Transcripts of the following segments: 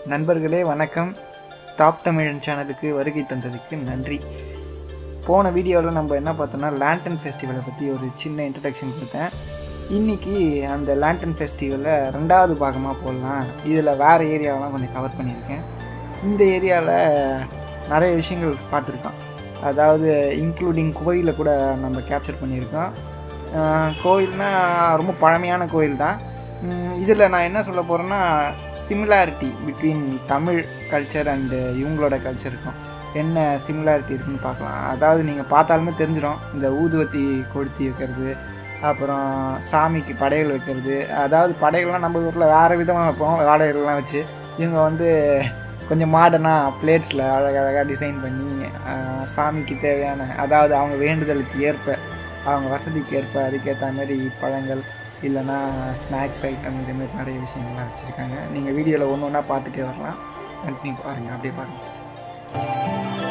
நண்பர்களே வணக்கம் டாப் தமிழன் சேனலுக்கு வருகை தந்ததுக்கு நன்றி போன வீடியோவில் நம்ம என்ன பார்த்தோம்னா லேண்டன் ஃபெஸ்டிவலை பற்றி ஒரு சின்ன இன்ட்ரடக்ஷன் கொடுத்தேன் இன்றைக்கி அந்த லேண்டன் ஃபெஸ்டிவலை ரெண்டாவது பாகமாக போடலாம் இதில் வேறு ஏரியாவெலாம் கொஞ்சம் கவர் பண்ணியிருக்கேன் இந்த ஏரியாவில் நிறைய விஷயங்கள் பார்த்துருக்கோம் அதாவது இன்க்ளூடிங் கோயிலை கூட நம்ம கேப்சர் பண்ணியிருக்கோம் ஆஹ் கோயில்னா ரொம்ப பழமையான கோயில் தான் இதில் நான் என்ன சொல்ல போகிறேன்னா similarity between Tamil culture and இவங்களோட கல்ச்சருக்கும் என்ன சிமிலாரிட்டி இருக்குன்னு பார்க்கலாம் அதாவது நீங்கள் பார்த்தாலுமே தெரிஞ்சிடும் இந்த ஊதுவத்தி கொளுத்தி வைக்கிறது அப்புறம் சாமிக்கு படையல் வைக்கிறது அதாவது படையல்லாம் நம்ம ஊரில் வேறு விதமாக வைப்போம் வாடகைகள்லாம் வச்சு இவங்க வந்து கொஞ்சம் மாடர்னாக பிளேட்ஸில் அழகழகாக டிசைன் பண்ணி ஆஹ், சாமிக்கு தேவையான அதாவது அவங்க வேண்டுதலுக்கு ஏற்ப அவங்க வசதிக்கு ஏற்ப அதுக்கேற்ற மாதிரி பழங்கள் இல்லைன்னா ஸ்நாக்ஸ் ஐட்டம் இதுமாரி நிறைய விஷயங்கள்லாம் வச்சுருக்காங்க நீங்கள் வீடியோவில் ஒன்று ஒன்றா பார்த்துட்டே வரலாம் கண்டினியூ பாருங்கள் அப்படியே பாருங்கள்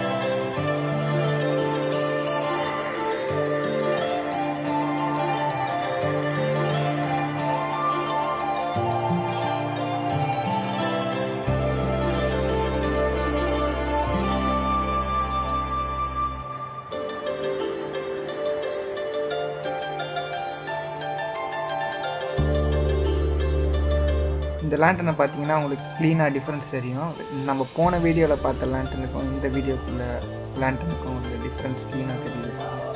இந்த லேண்டனை பார்த்தீங்கன்னா உங்களுக்கு க்ளீனாக டிஃப்ரென்ஸ் தெரியும் நம்ம போன வீடியோவில் பார்த்த லேண்டனுக்கும் இந்த வீடியோக்குள்ள லேண்டனுக்கும் உங்களுக்கு டிஃப்ரென்ஸ் க்ளீனாக தெரியுது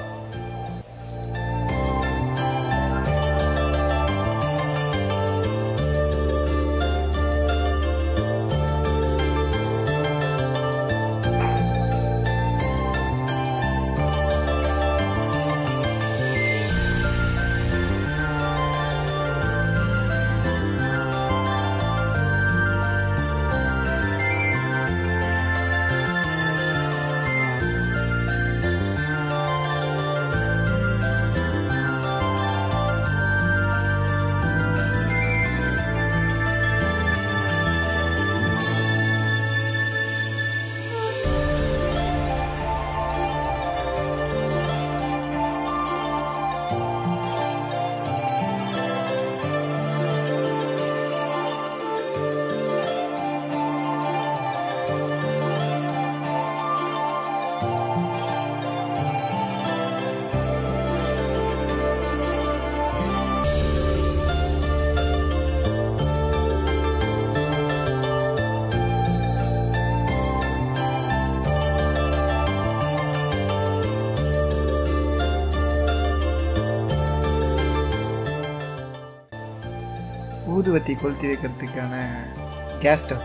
ஊதுவத்தி கொளுத்தி வைக்கிறதுக்கான கேஸ் ஸ்டவ்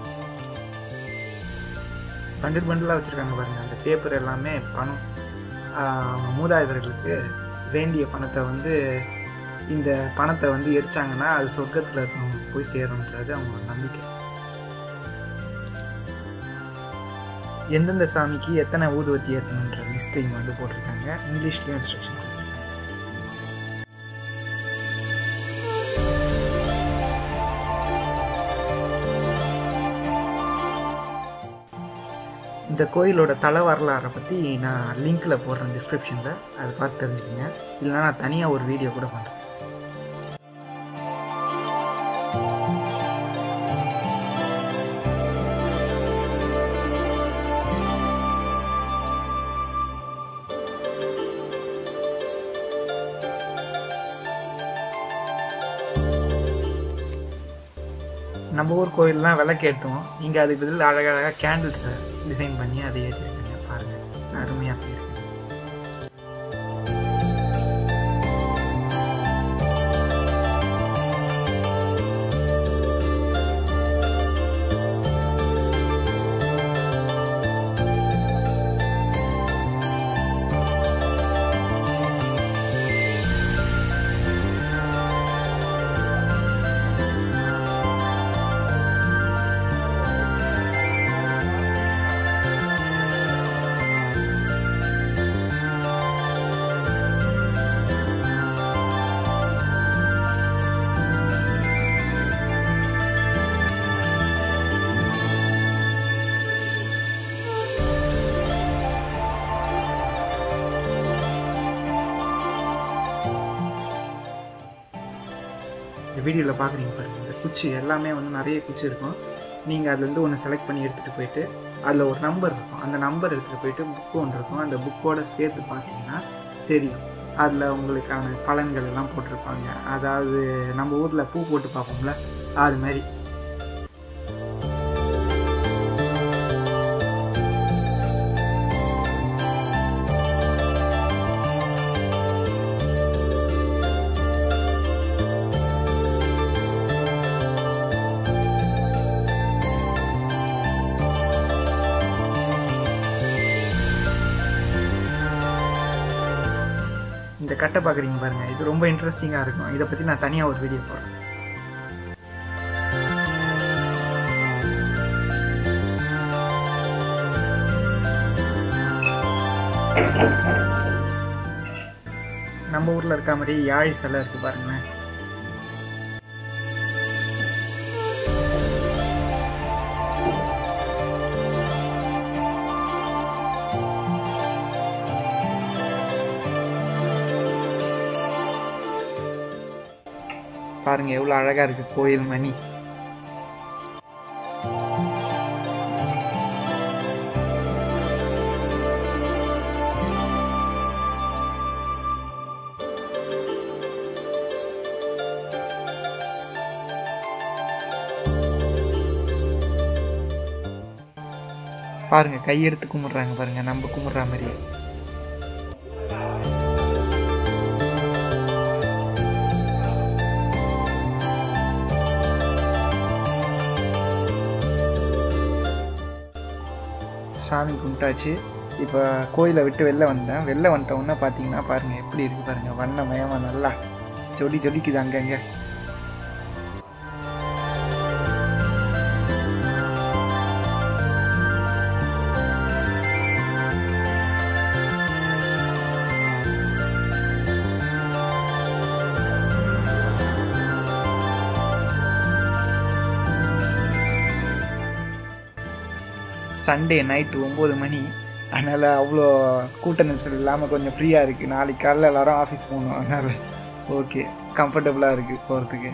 பண்டில் பண்டிலாக வச்சுருக்காங்க பாருங்கள் அந்த பேப்பர் எல்லாமே பணம் ஆஹ், மூதாதையர்களுக்கு வேண்டிய பணத்தை வந்து இந்த பணத்தை வந்து எரிச்சாங்கன்னா அது சொர்க்கத்தில் இருக்கவங்க போய் சேரும்ன்றது அவங்களோட நம்பிக்கை எந்தெந்த சாமிக்கு எத்தனை ஊதுவத்தி ஏற்றணுன்ற லிஸ்ட்டு இங்கே வந்து போட்டிருக்காங்க இங்கிலீஷ்லேயும் இன்ஸ்ட்ரக்ஷன் கொடுத்துருக்காங்க இந்த கோயிலோட தல வரலாறை பற்றி நான் லிங்க்கில் போடுறேன் டிஸ்கிரிப்ஷனில் அதை பார்த்து தெரிஞ்சுக்கோங்க இல்லைனா நான் தனியாக ஒரு வீடியோ கூட பண்ணுறேன் நம்ம ஊர் கோயிலெலாம் விளக்கு ஏற்றுவோம் இங்கே அதுக்கு பதில் அழகழகாக கேண்டில்ஸை டிசைன் பண்ணி அதை ஏற்றிருக்காங்க பாருங்கள் அருமையாக போயிருக்கு இந்த வீடியோவில் பார்க்குறீங்க பாருங்கள் இந்த குச்சி எல்லாமே வந்து நிறைய குச்சி இருக்கும் நீங்கள் அதுலேருந்து ஒன்று செலக்ட் பண்ணி எடுத்துகிட்டு போயிட்டு அதில் ஒரு நம்பர் இருக்கும் அந்த நம்பர் எடுத்துகிட்டு போயிட்டு புக்கு ஒன்று இருக்கும் அந்த புக்கோட சேர்த்து பார்த்தீங்கன்னா தெரியும் அதில் உங்களுக்கான பலன்கள் எல்லாம் போட்டிருப்பாங்க அதாவது நம்ம ஊரில் பூ போட்டு பார்ப்போம்ல அது மாதிரி இந்த கட்டை பார்க்குறீங்க பாருங்கள் இது ரொம்ப இன்ட்ரெஸ்டிங்காக இருக்கும் இதை பற்றி நான் தனியாக ஒரு வீடியோ போடுறேன் நம்ம ஊரில் இருக்க மாதிரி யாழ் சிலை இருக்குது பாருங்களேன் பாருங்க எவ்வளோ அழகாக இருக்குது கோயில் மணி பாருங்க கையெடுத்து கும்பிட்றாங்க பாருங்க நம்ம கும்பிட்ற மாதிரியே சாமி கும்பிட்டாச்சு இப்போ கோயிலை விட்டு வெளில வந்தேன் வெளில வந்துட்ட உடனே பார்த்தீங்கன்னா பாருங்கள் எப்படி இருக்குது பாருங்கள் வண்ணமயமாக நல்லா ஜொலி ஜொலிக்குது அங்கங்கே சண்டே நைட்டு ஒம்பது மணி அதனால் அவ்வளோ கூட்ட நெரிசல் இல்லாமல் கொஞ்சம் ஃப்ரீயாக இருக்குது நாளைக்கு காலையில் எல்லோரும் ஆஃபீஸ் போகணும் அதனால் ஓகே கம்ஃபர்டபுளாக இருக்குது போகிறதுக்கு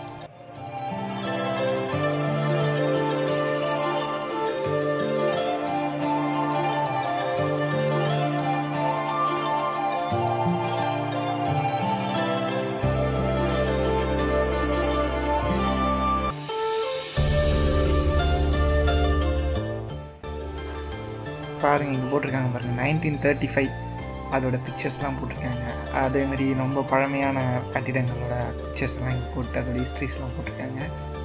பாருங்கள் இங்கே போட்டிருக்காங்க பாருங்கள் நைன்டீன் தேர்ட்டி ஃபைவ் அதோட பிக்சர்ஸ்லாம் போட்டிருக்காங்க அதேமாரி ரொம்ப பழமையான கட்டிடங்களோட பிக்சர்ஸ்லாம் இங்கே போட்டு அதோட ஹிஸ்ட்ரிஸ்லாம் போட்டிருக்காங்க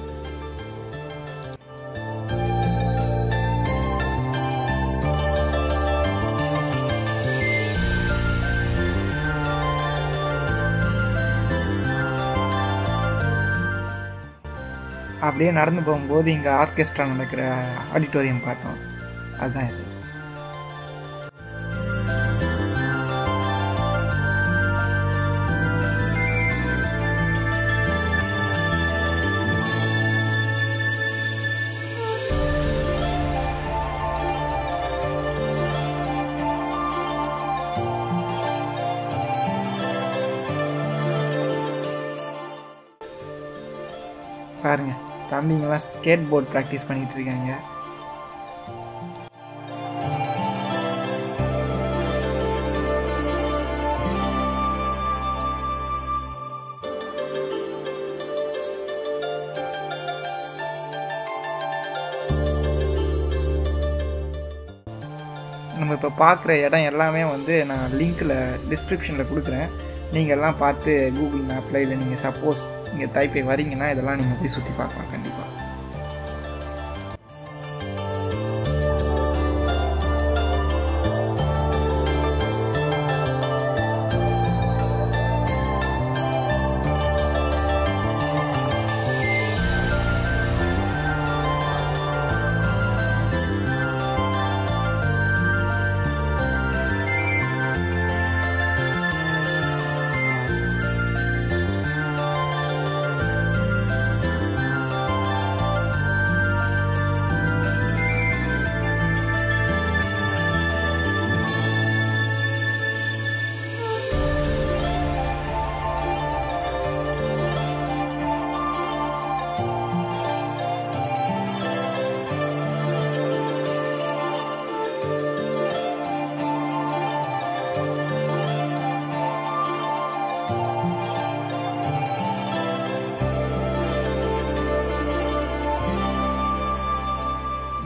அப்படியே நடந்து போகும்போது இங்கே ஆர்கெஸ்ட்ரா நடக்கிற ஆடிட்டோரியம் பார்த்தோம் அதுதான் இது பாருங்க தம்பிங்கெல்லாம் ஸ்கேட் போர்ட் ப்ராக்டிஸ் பண்ணிகிட்டு இருக்காங்க நம்ம இப்போ பார்க்குற இடம் எல்லாமே வந்து நான் லிங்க்கில் டிஸ்கிரிப்ஷனில் கொடுக்குறேன் நீங்கள் எல்லாம் பார்த்து கூகுள் மேப்பில் இல்லை நீங்கள் சப்போஸ் இங்கே தைப்பை வரீங்கன்னா இதெல்லாம் நீங்கள் போய் சுற்றி பார்க்கலாம் கண்டிப்பாக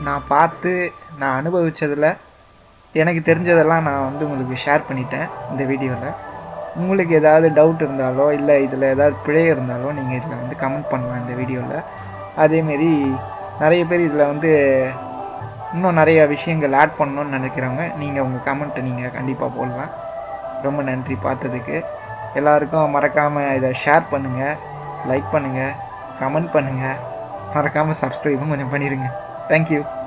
நான் பார்த்து நான் அனுபவித்ததில் எனக்கு தெரிஞ்சதெல்லாம் நான் வந்து உங்களுக்கு ஷேர் பண்ணிட்டேன் இந்த வீடியோவில் உங்களுக்கு ஏதாவது டவுட் இருந்தாலோ இல்லை இதில் ஏதாவது பிழை இருந்தாலோ நீங்கள் இதில் வந்து கமெண்ட் பண்ணலாம் இந்த வீடியோவில் அதேமாரி நிறைய பேர் இதில் வந்து இன்னும் நிறைய விஷயங்கள் ஆட் பண்ணணும்னு நினைக்கிறவங்க நீங்கள் உங்கள் கமெண்ட்டை நீங்கள் கண்டிப்பாக போடலாம் ரொம்ப நன்றி பார்த்ததுக்கு எல்லாருக்கும் மறக்காமல் இதை ஷேர் பண்ணுங்கள் லைக் பண்ணுங்கள் கமெண்ட் பண்ணுங்கள் மறக்காமல் சப்ஸ்கிரைபும் கொஞ்சம் பண்ணிடுங்க தேங்க்யூ